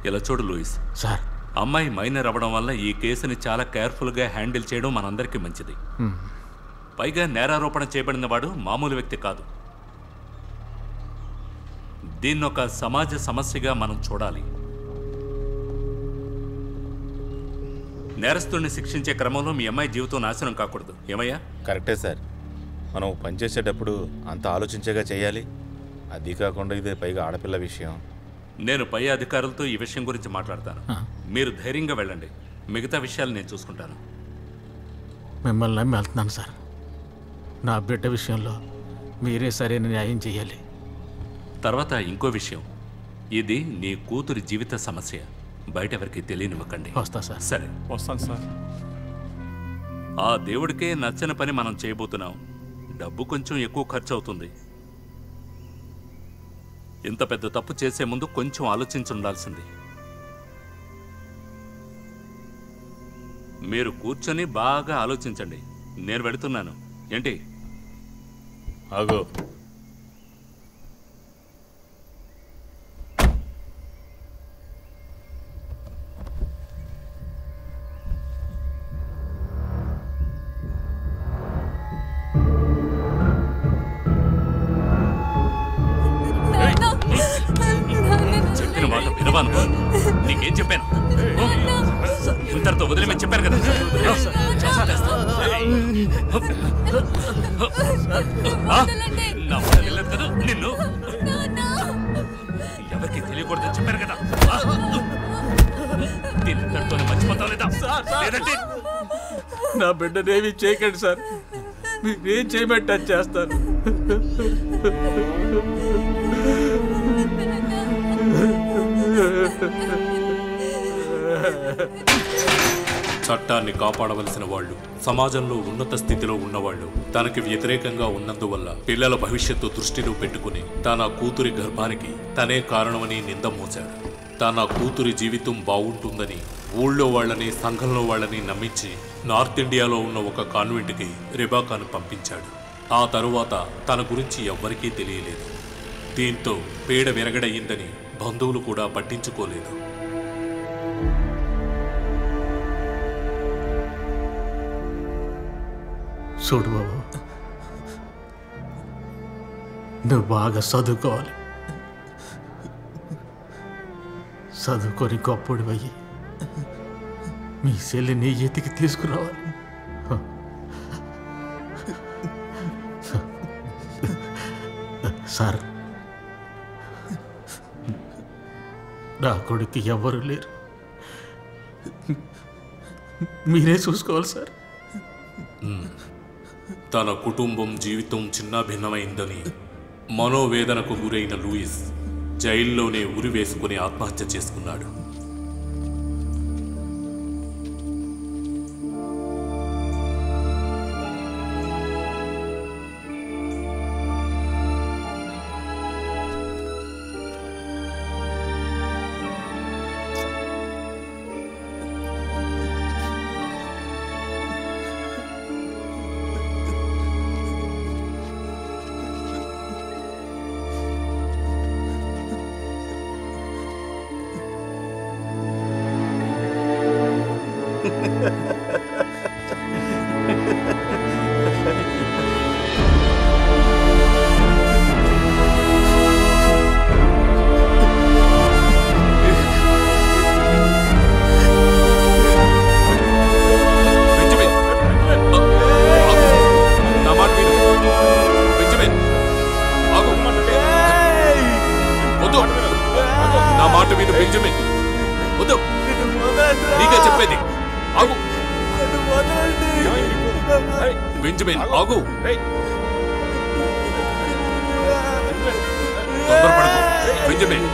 ఇలా చూడు Louis sir అమ్మాయి మైనర్ అవ్వడం వల్ల ఈ కేసుని చాలా కేర్ఫుల్గా హ్యాండిల్ చేయడం మనందరికీ మంచిది మ్మ్. పైగా నేరారోపణ చేయబడిన వాడు మామూలు వ్యక్తి కాదు దీన్ని ఒక సమాజ సమస్యగా మనం చూడాలి నేరస్తుడిని శిక్షించే క్రమంలో మీ అమ్మాయి జీవితం నాశనం కాకూడదు ఏమయ్యా కరెక్టే సార్ మనం పనిచేసేటప్పుడు అంత ఆలోచించేగా చేయాలి అది కాకుండా ఇదే పైగా ఆడపిల్ల విషయం నేను పై అధికారులతో ఈ విషయం గురించి మాట్లాడతాను మీరు ధైర్యంగా వెళ్ళండి మిగతా విషయాలు నేను చూసుకుంటాను మిమ్మల్ని నమ్మి వెళ్తున్నాను సార్ నా బిడ్డ విషయంలో మీరే సరైన న్యాయం చేయాలి తర్వాత ఇంకో విషయం ఇది నీ కూతురి జీవిత సమస్య బయట ఎవరికి తెలియనివ్వకండి వస్తా సార్ సరే వస్తాను సార్ ఆ దేవుడికే నచ్చని పని మనం చేయబోతున్నాం డబ్బు కొంచెం ఎక్కువ ఖర్చు అవుతుంది ఇంత పెద్ద తప్పు చేసే ముందు కొంచెం ఆలోచించి ఉండాల్సింది మీరు కూర్చొని బాగా ఆలోచించండి నేను వెళుతున్నాను ఏంటి ఆగో చెప్పిన మాట వినవాను నీకేం చెప్పాను ఇంతటితో వదిలేమని చెప్పాను కదా ఆ? నా మాట వెళ్ళదు కదా నిన్ను ఎవరికి తెలియకూడదని చెప్పాను కదా ఆ? దీన్ని ఇంతటితోనే మర్చిపోతావు లేదా లేదంటే నా బిడ్డనేమి చేయకండి సార్ మీరేం చేయమంటే అది చేస్తాను చట్టాన్ని కాపాడవలసిన వాళ్ళు సమాజంలో ఉన్నత స్థితిలో ఉన్నవాళ్ళు తనకి వ్యతిరేకంగా ఉన్నందువల్ల పిల్లల భవిష్యత్తు దృష్టిలో పెట్టుకుని తన కూతురి గర్భానికి తనే కారణమని నింద మోశాడు తన కూతురి జీవితం బాగుంటుందని ఊళ్ళో వాళ్ళని సంఘంలో వాళ్ళని నమ్మించి నార్త్ ఇండియాలో ఉన్న ఒక కాన్వెంట్కి రిబాకాను పంపించాడు ఆ తరువాత తన గురించి ఎవ్వరికీ తెలియలేదు దీంతో పీడ విరగడయిందని బంధువులు కూడా పట్టించుకోలేదు చూడు బాబు నువ్వు బాగా చదువుకోవాలి చదువుకొని గొప్పడు అయ్యి మీ చెల్లిని ఎతికి తీసుకురావాలి సార్ నా కొడుకు ఎవరు లేరు మీరే చూసుకోవాలి సార్ తన కుటుంబం జీవితం చిన్నాభిన్నమైందని మనోవేదనకు గురైన లూయిస్ జైల్లోనే ఉరి వేసుకుని ఆత్మహత్య చేసుకున్నాడు బెంజమిన్ నా మాట విను బెంజమిన్ ఆగు వద్దు నా మాట విను బెంజమిన్ వద్దు నీకే చెప్పేది ఆగు బెంజమిన్ ఆగు తొందరపడకు బెంజమిన్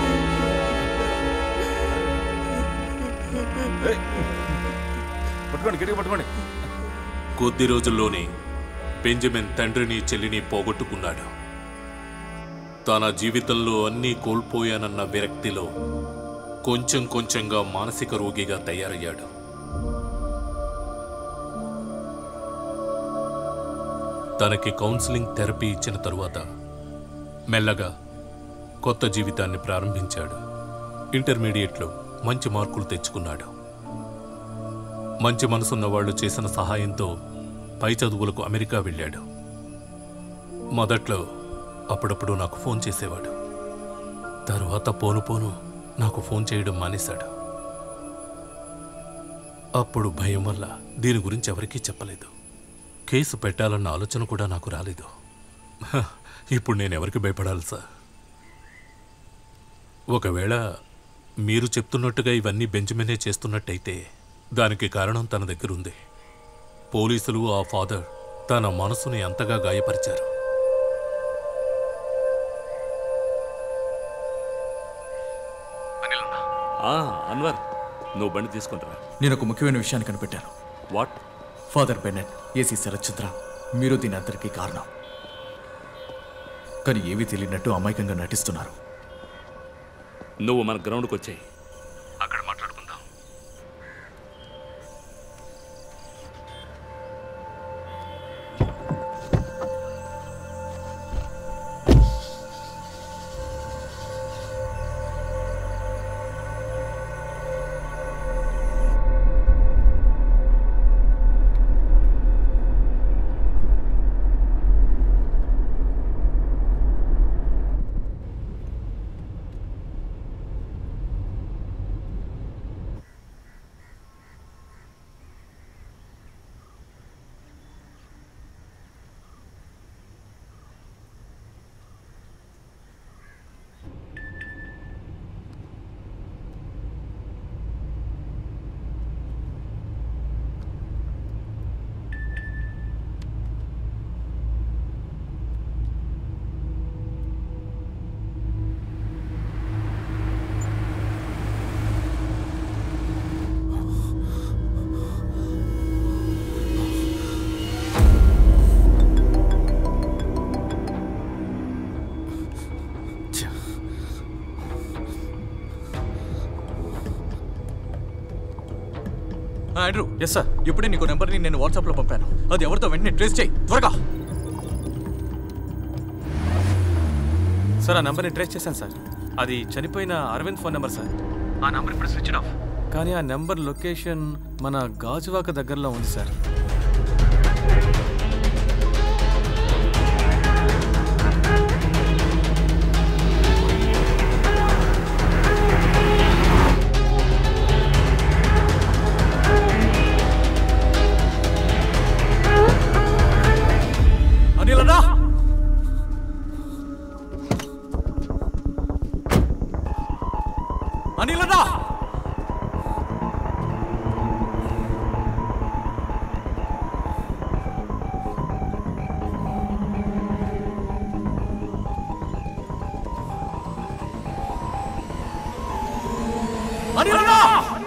పట్టుకోండి గట్టిగా పట్టుకోండి కొద్ది రోజుల్లోనే బెంజమిన్ తండ్రిని చెల్లిని పోగొట్టుకున్నాడు తన జీవితంలో అన్నీ కోల్పోయానన్న విరక్తిలో కొంచెం కొంచెంగా మానసిక రోగిగా తయారయ్యాడు తనకి కౌన్సిలింగ్ థెరపీ ఇచ్చిన తరువాత మెల్లగా కొత్త జీవితాన్ని ప్రారంభించాడు ఇంటర్మీడియట్లో మంచి మార్కులు తెచ్చుకున్నాడు మంచి మనసున్న వాళ్ళు చేసిన సహాయంతో పై చదువులకు అమెరికా వెళ్ళాడు మొదట్లో అప్పుడప్పుడు నాకు ఫోన్ చేసేవాడు తరువాత పోను పోను నాకు ఫోన్ చేయడం మానేశాడు అప్పుడు భయం వల్ల దీని గురించి ఎవరికీ చెప్పలేదు కేసు పెట్టాలన్న ఆలోచన కూడా నాకు రాలేదు హ, ఇప్పుడు నేను ఎవరికి భయపడాలి సార్ ఒకవేళ మీరు చెప్తున్నట్టుగా ఇవన్నీ బెంజమినే చేస్తున్నట్టయితే దానికి కారణం తన దగ్గర ఉంది పోలీసులు ఆ ఫాదర్ తన మనసుని ఎంతగా గాయపరిచారు ఆ, అన్వర్ నువ్వు బండి తీసుకుంటారా నేను ఒక ముఖ్యమైన విషయాన్ని కనిపెట్టాను what father Bennett AC Sarathchandra మీరు దీని అందరికీ కారణం కానీ ఏమీ తెలియనట్టు అమాయకంగా నటిస్తున్నారు నువ్వు మన గ్రౌండ్కి వచ్చాయి అక్కడ మాట్లాడుకుందాం ఆండ్రూ ఎస్ సార్ ఇప్పుడే నీకు నెంబర్ని నేను వాట్సాప్లో పంపాను అది ఎవరితో వెంటనే ట్రేస్ చేయి త్వరగా సార్ ఆ నంబర్ని ట్రేస్ చేశాను సార్ అది చనిపోయిన అరవింద్ ఫోన్ నెంబర్ సార్ ఆ నంబర్ ఇప్పుడు స్విచ్ ఆఫ్ కానీ ఆ నెంబర్ లొకేషన్ మన గాజువాక దగ్గరలో ఉంది సార్ అనిలనా అనిలనా అనిలనా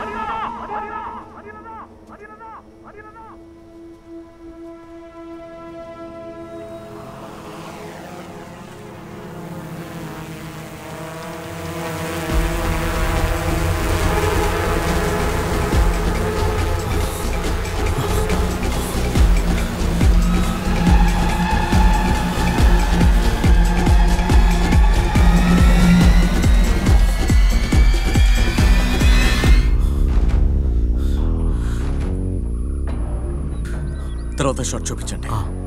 తర్వాత షార్ట్ చూపించండి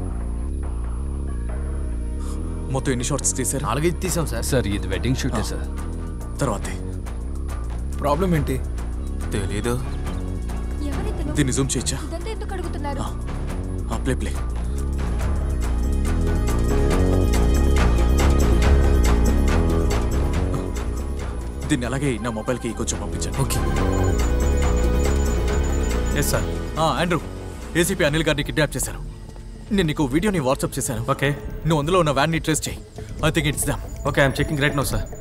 మొత్తం ఎన్ని షార్ట్స్ తీశారు నాలుగైదు తీసాం సార్ సార్ ఇది వెడ్డింగ్ షూటే సార్ తర్వాత ప్రాబ్లం ఏంటి తెలీదు ఎవరితను దీన్ని జూమ్ చేయొచ్చా ఇదంతా ఎందుకు అడుగుతున్నారు ఆ, ప్లే ప్లే దీన్ని అలాగే నా మొబైల్కి కొంచెం పంపించండి okay yes sir Andrew ACP Anil గారిని కిడ్నాప్ చేశారు నేను నీకు వీడియోని వాట్సాప్ చేశాను ఓకే నువ్వు అందులో ఉన్న వ్యాన్ని ట్రేస్ చేయి I think it's damn okay I'm checking right no sir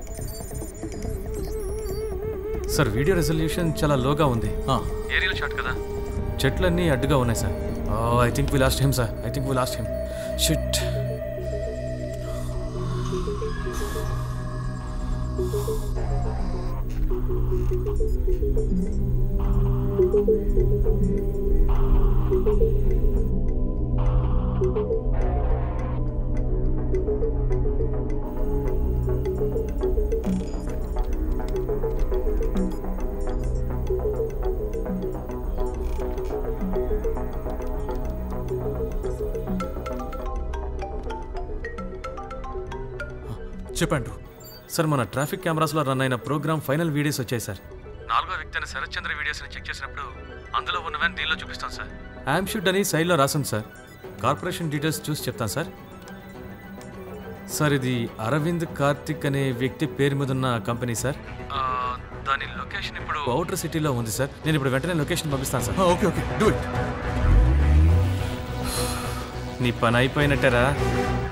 sir video resolution చాలా లోగా ఉంది ఏరియల్ షాట్ కదా చెట్లన్నీ అడ్డుగా ఉన్నాయి sir I think we lost him sir I think we lost him shit చెప్పండి సార్ మన ట్రాఫిక్ కెమెరాస్లో రన్ అయిన ప్రోగ్రామ్ ఫైనల్ వీడియోస్ వచ్చాయి సార్ నాలుగో వ్యక్తి అయిన శరత్ చంద్ర వీడియోస్ని చెక్ చేసినప్పుడు అందులో ఉన్నవని దీనిలో చూపిస్తాను సార్ యామ్ షూట్ అని సైడ్లో రాసింది సార్ కార్పొరేషన్ డీటెయిల్స్ చూసి చెప్తాను సార్ సార్ ఇది అరవింద్ కార్తిక్ అనే వ్యక్తి పేరు మీద ఉన్న కంపెనీ సార్ దాని లొకేషన్ ఇప్పుడు అవుటర్ సిటీలో ఉంది సార్ నేను ఇప్పుడు వెంటనే లొకేషన్ పంపిస్తాను sir okay okay do it నీ పని అయిపోయినట్టేరా